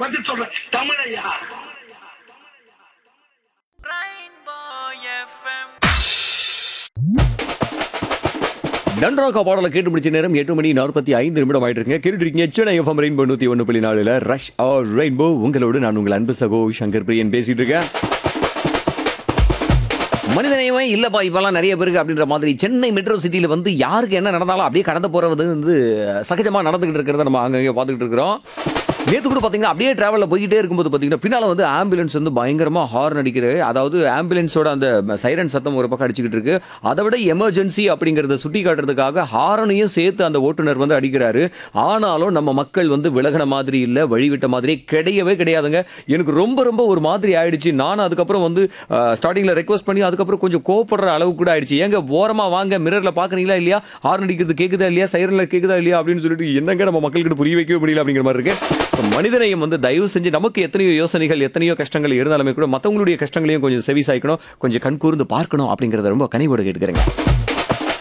பதில் சொல்றேன் தமிழையா டன்ராக்கா பாடலை கேட்டு முடிச்ச நேரம் எட்டு மணி நாற்பத்தி ஐந்து நிமிடம் ஆயிட்டு இருக்குங்க கேட்டு இருக்கீங்க சென்னை எஃப்எம் ரெயின்போ நூத்தி ஒன்று புள்ளி நாலுல ரஷ் ஆர் ரெயின்போ உங்களோடு நான் உங்கள் அன்பு சகோ சங்கர் பிரியன் பேசிட்டு இருக்கேன் மனிதநேயமே இல்லப்பா இப்பெல்லாம் நிறைய பேருக்கு அப்படின்ற மாதிரி சென்னை மெட்ரோ சிட்டியில் வந்து யாருக்கு என்ன நடந்தாலும் அப்படியே கடந்து போறது வந்து சகஜமாக நடந்துகிட்டு இருக்கிறத நம்ம அங்கங்கே பார்த்துக்கிட்டு இருக்கிறோம் நேற்று கூட பார்த்தீங்கன்னா அப்படியே டிராவலில் போய்கிட்டே இருக்கும்போது பார்த்தீங்கன்னா பின்னால் வந்து ஆம்புலன்ஸ் வந்து பயங்கரமாக ஹார்ன் அடிக்கிறது அதாவது ஆம்புலன்ஸோட அந்த சைரன் சத்தம் ஒரு பக்கம் அடிச்சுக்கிட்டு இருக்கு அதை விட எமர்ஜென்சி அப்படிங்கிறத சுட்டி காட்டுறதுக்காக ஹாரனையும் சேர்த்து அந்த ஓட்டுநர் வந்து அடிக்கிறாரு ஆனாலும் நம்ம மக்கள் வந்து விலகின மாதிரி இல்லை வழிவிட்ட மாதிரி கிடையவே கிடையாதுங்க எனக்கு ரொம்ப ரொம்ப ஒரு மாதிரி ஆயிடுச்சு நான் அதுக்கப்புறம் வந்து ஸ்டார்டிங்கில் ரெக்வஸ்ட் பண்ணி அதுக்கப்புறம் கொஞ்சம் கோவப்படுற அளவு கூட ஆயிடுச்சு ஏங்க ஓரமாக வாங்க மிரரில் பார்க்குறீங்களா இல்லையா ஹார்ன் அடிக்கிறது கேட்குதா இல்லையா சைரனில் கேட்குதா இல்லையா அப்படின்னு சொல்லிட்டு என்னங்க நம்ம மக்கள்கிட்ட புரிய வைக்கவே முடியல அப்படிங்கிற மாதிரி இருக்கு So, மனிதநேயம் வந்து தயவு செஞ்சு நமக்கு எத்தனையோ யோசனைகள் எத்தனையோ கஷ்டங்கள் இருந்தாலுமே கூட மற்றவங்களுடைய கஷ்டங்களையும் கொஞ்சம் செவி சாய்க்கணும் கொஞ்சம் கண் கூர்ந்து பார்க்கணும் அப்படிங்கிறத ரொம்ப கனிவோடு கேட்டுக்கிறேங்க